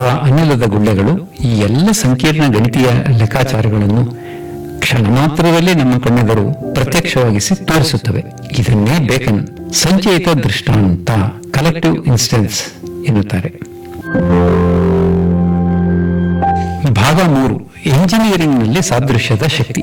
ಅನಿಲದ ಗುಳ್ಳೆಗಳು ಈ ಎಲ್ಲ ಸಂಕೀರ್ಣ ಗಣಿತೀಯ ಲೆಕ್ಕಾಚಾರಗಳನ್ನು ಕ್ಷಣ ಮಾತ್ರದಲ್ಲಿ ನಮ್ಮ ಕಣ್ಣೆದರು ಪ್ರತ್ಯಕ್ಷವಾಗಿಸಿ ತೋರಿಸುತ್ತವೆ ಇದನ್ನೇ ಬೇಕನ್ ಸಂಚಯಿತ ದೃಷ್ಟಾಂತ ಕಲೆಕ್ಟಿವ್ ಇನ್ಸ್ಟೆನ್ಸ್ ಎನ್ನುತ್ತಾರೆ ಭಾಗ ಮೂರು ಎಂಜಿನಿಯರಿಂಗ್ನಲ್ಲಿ ಸಾದೃಶ್ಯದ ಶಕ್ತಿ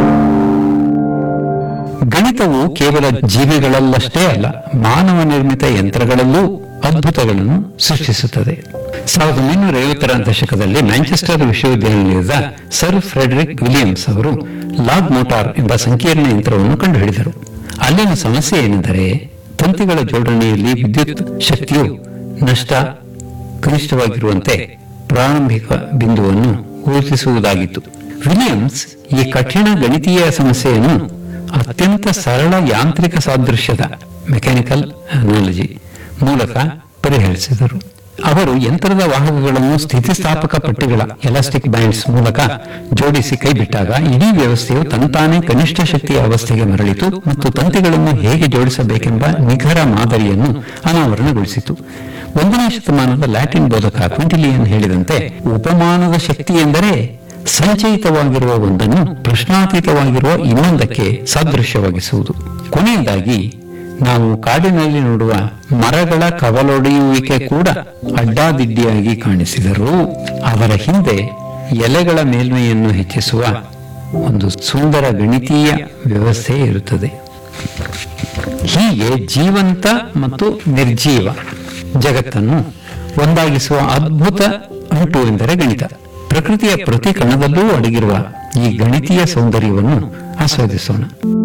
ಗಣಿತವು ಕೇವಲ ಜೀವಿಗಳಲ್ಲಷ್ಟೇ ಅಲ್ಲ ಮಾನವ ನಿರ್ಮಿತ ಯಂತ್ರಗಳಲ್ಲೂ ಅದ್ಭುತಗಳನ್ನು ಸೃಷ್ಟಿಸುತ್ತದೆ ಸಾವಿರದ ಒಂಬೈನೂರ ಐವತ್ತರ ದಶಕದಲ್ಲಿ ಮ್ಯಾಂಚೆಸ್ಟರ್ ವಿಶ್ವವಿದ್ಯಾನಿಲಯದ ಸರ್ ಫ್ರೆಡರಿಕ್ ವಿಲಿಯಮ್ಸ್ ಅವರು ಲಾಗ್ ಮೋಟಾರ್ ಎಂಬ ಸಂಕೀರ್ಣ ಯಂತ್ರವನ್ನು ಕಂಡುಹಿಡಿದರು ಅಲ್ಲಿನ ಸಮಸ್ಯೆ ಏನೆಂದರೆ ತಂತಿಗಳ ಜೋಡಣೆಯಲ್ಲಿ ವಿದ್ಯುತ್ ಶಕ್ತಿಯು ನಷ್ಟ ಕನಿಷ್ಠವಾಗಿರುವಂತೆ ಪ್ರಾರಂಭಿಕ ಬಿಂದುವನ್ನು ಗುರುತಿಸುವುದಾಗಿತ್ತು ವಿಲಿಯಮ್ಸ್ ಈ ಕಠಿಣ ಗಣಿತೀಯ ಸಮಸ್ಯೆಯನ್ನು ಅತ್ಯಂತ ಸರಳ ಯಾಂತ್ರಿಕ ಸಾದೃಶ್ಯದ ಮೆಕ್ಯಾನಿಕಲ್ ಅನಾಲಜಿ ಮೂಲಕ ಪರಿಹರಿಸಿದರು ಅವರು ಯಂತ್ರದ ವಾಹಕಗಳನ್ನು ಸ್ಥಿತಿಸ್ಥಾಪಕ ಪಟ್ಟಿಗಳ ಎಲಾಸ್ಟಿಕ್ ಬ್ಯಾಂಡ್ಸ್ ಮೂಲಕ ಜೋಡಿಸಿ ಕೈಬಿಟ್ಟಾಗ ಇಡೀ ವ್ಯವಸ್ಥೆಯು ತಂತಾನೇ ಕನಿಷ್ಠ ಶಕ್ತಿಯ ಅವಸ್ಥೆಗೆ ಮರಳಿತು ಮತ್ತು ತಂತಿಗಳನ್ನು ಹೇಗೆ ಜೋಡಿಸಬೇಕೆಂಬ ನಿಖರ ಮಾದರಿಯನ್ನು ಅನಾವರಣಗೊಳಿಸಿತು ಒಂದನೇ ಶತಮಾನದ ಲ್ಯಾಟಿನ್ ಬೋಧಕ ಕ್ವಿಂಟಿಲಿಯನ್ ಹೇಳಿದಂತೆ ಉಪಮಾನದ ಶಕ್ತಿ ಎಂದರೆ ಸಂಚಯಿತವಾಗಿರುವ ಒಂದನ್ನು ಪ್ರಶ್ನಾತೀತವಾಗಿರುವ ಇನ್ನೊಂದಕ್ಕೆ ಸಾದೃಶ್ಯವಾಗಿಸುವುದು ಕೊನೆಯದಾಗಿ ನಾವು ಕಾಡಿನಲ್ಲಿ ನೋಡುವ ಮರಗಳ ಕವಲೊಡೆಯುವಿಕೆ ಕೂಡ ಅಡ್ಡಾದಿಡ್ಡಿಯಾಗಿ ಕಾಣಿಸಿದರೂ ಅವರ ಹಿಂದೆ ಎಲೆಗಳ ಮೇಲ್ಮೈಯನ್ನು ಹೆಚ್ಚಿಸುವ ಒಂದು ಸುಂದರ ಗಣಿತೀಯ ವ್ಯವಸ್ಥೆ ಇರುತ್ತದೆ ಹೀಗೆ ಜೀವಂತ ಮತ್ತು ನಿರ್ಜೀವ ಜಗತ್ತನ್ನು ಒಂದಾಗಿಸುವ ಅದ್ಭುತ ಅಂಟು ಎಂದರೆ ಗಣಿತ ಪ್ರಕೃತಿಯ ಪ್ರತಿ ಕಣದಲ್ಲೂ ಅಡಗಿರುವ ಈ ಗಣಿತೀಯ ಸೌಂದರ್ಯವನ್ನು ಆಸ್ವಾದಿಸೋಣ